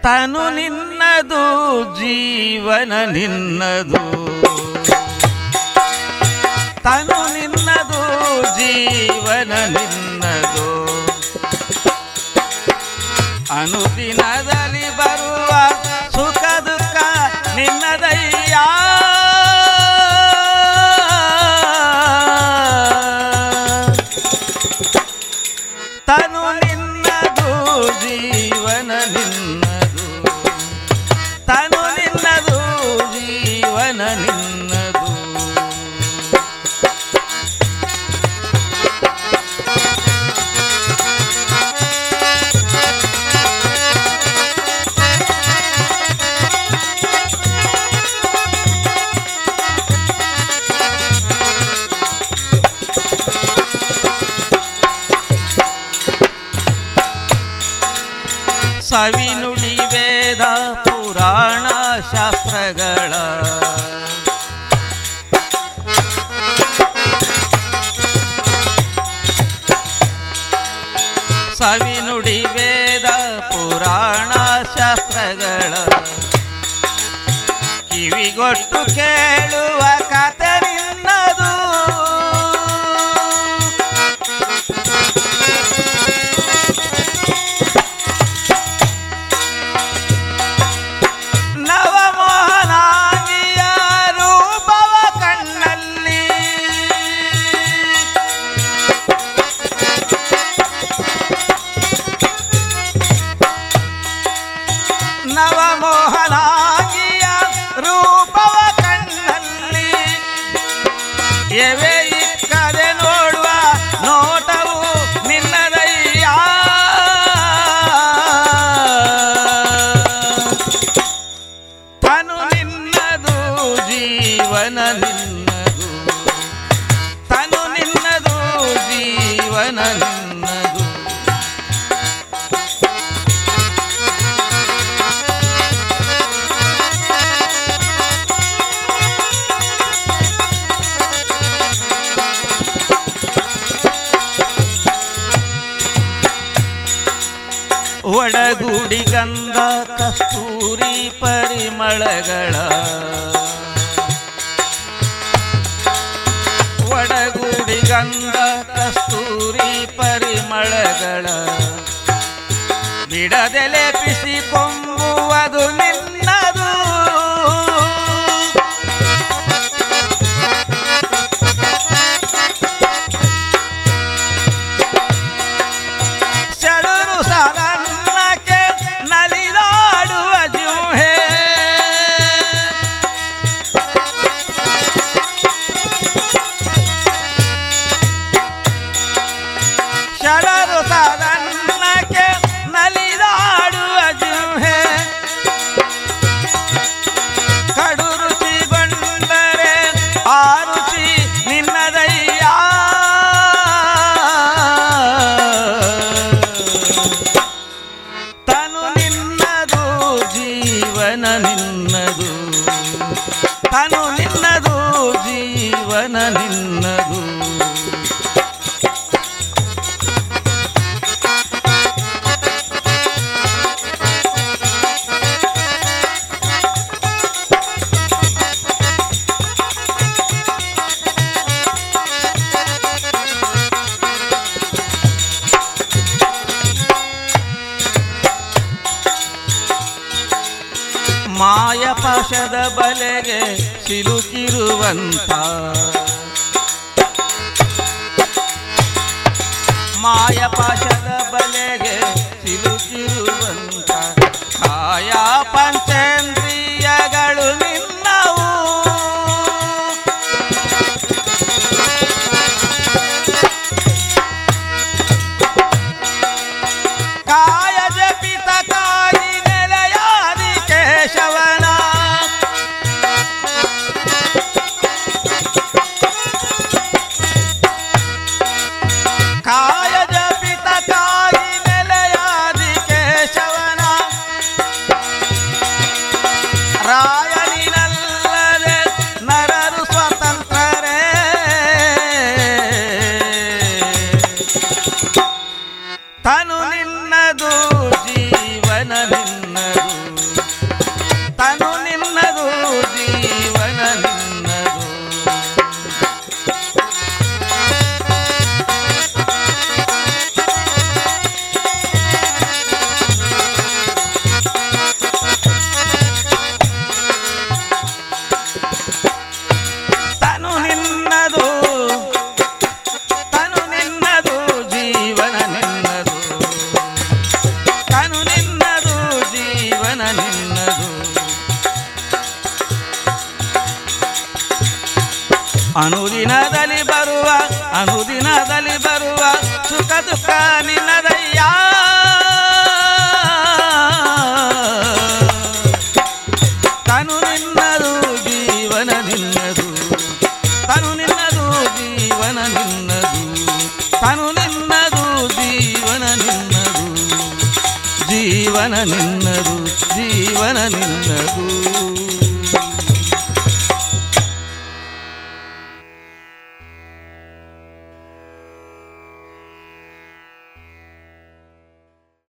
ತನು ನಿನ್ನದು ಜೀವನ ನಿನ್ನದು ತನು ನಿನ್ನದು ಜೀವನ ನಿನ್ನದು ಅನುದಿನದಲ್ಲಿ ಬರುವ ಸುಖ ದುಃಖ ನಿನ್ನದಯ್ಯ ತನು ನಿನ್ನದು ಜೀವನ ನಿನ್ನದು ತನು ನಿನ್ನದು ಜೀವನ ನಿನ್ನದು ಸವಿನುಡಿ ವೇದ ಪುರಾಣ ಶಾಸ್ತ್ರಗಳ ಸವಿನುಡಿ ವೇದ ಪುರಾಣ ಶಾಸ್ತ್ರಗಳ ಕಿವಿಗೊಟ್ಟು ಕೇಳುವ ಕತೆ ನಿನ್ನದು ನವಮೋಹನಾಂಗಿಯ ರೂಪವ ಕಣ್ಣಲ್ಲಿ ನವಮೋಹನಾಂಗಿಯ ರೂಪವ ಕಣ್ಣಲ್ಲಿ ಎವೆ ಇಕ್ಕದೆ ನೋಡುವ ನೋಟವು ನಿನ್ನದಯ್ಯ ತನು ನಿನ್ನದು ಜೀವನ ನಿನ್ನದು ತನು ನಿನ್ನದು ಜೀವನ ನಿನ್ನದು ಒಡಗೂಡಿ ಗಂಧ ಕಸ್ತೂರಿ ಪರಿಮಳಗಳ ಒಡಗೂಡಿ ಗಂಧ ಕಸ್ತೂರಿ ಪರಿಮಳಗಳ ಬಿಡದೆ ಲೇಪಿಸಿಕೊಂಬುವುದು ನಿನ್ನದು ಸೆಳರು ಸಾರನ್ನಕ್ಕೆ ನಲಿದಾಡುವ ಜೂಹೆ ಶರರು ಸಾರನ್ನಕ್ಕೆ ನಲಿದಾಡುವ ಜೂಹೆ ಕಡು ರುಚಿಗೊಂಡರೆ ಆ ರುಚಿ ನಿನ್ನದಯ್ಯ ತನು ನಿನ್ನದು ಜೀವನ ನಿನ್ನದು ತನು ನಿನ್ನದು ಜೀವನ ನಿನ್ನದು ಮಾಯಪಾಶದ ಬಲೆಗೆ ಸಿಲುಕಿರುವಂತ ಮಾಯಪಾಶದ ಬಲೆಗೆ ಸಿಲುಕಿರುವಂತ ಕಾಯ ಪಂಚೇಂದ್ರಿಯಗಳು ನಿನ್ನವು ಕಾಯ ಜಪಿತ ಕಾಯಿ ನೆಲೆಯಾದಿ ಕೇಶವನ ಕಾಯ ಜಪಿತ ಕಾಯಿ ನೆಲೆಯಾದಿ ಕೇಶವನ ರಾಯನಿನಲ್ಲದೆ ನರರು ಸ್ವತಂತ್ರರೇ ತನು ನಿನ್ನದು ಜೀವನ ಜೀವನ ನಿನ್ನದು ತನು ನಿನ್ನದು ಜೀವನ ನಿನ್ನದು ತನು ನಿನ್ನದು ತನು ನಿನ್ನದು ಜೀವನ ನಿನ್ನದು ತನು ನಿನ್ನದು ಜೀವನ ನಿನ್ನದು ಅನುದಿನದಲ್ಲಿ ಬರುವ ಅನುದಿನದಲ್ಲಿ ಬರುವ ಸುಖ ದುಃಖ ನಿನ್ನದಯ್ಯ ತನು ನಿನ್ನದು ಜೀವನ ನಿನ್ನದು ತನು ನಿನ್ನದು ಜೀವನ ನಿನ್ನದು ತನು ನಿನ್ನದು ಜೀವನ ನಿನ್ನದು ಜೀವನ ನಿನ್ನದು ಜೀವನ ನಿನ್ನದು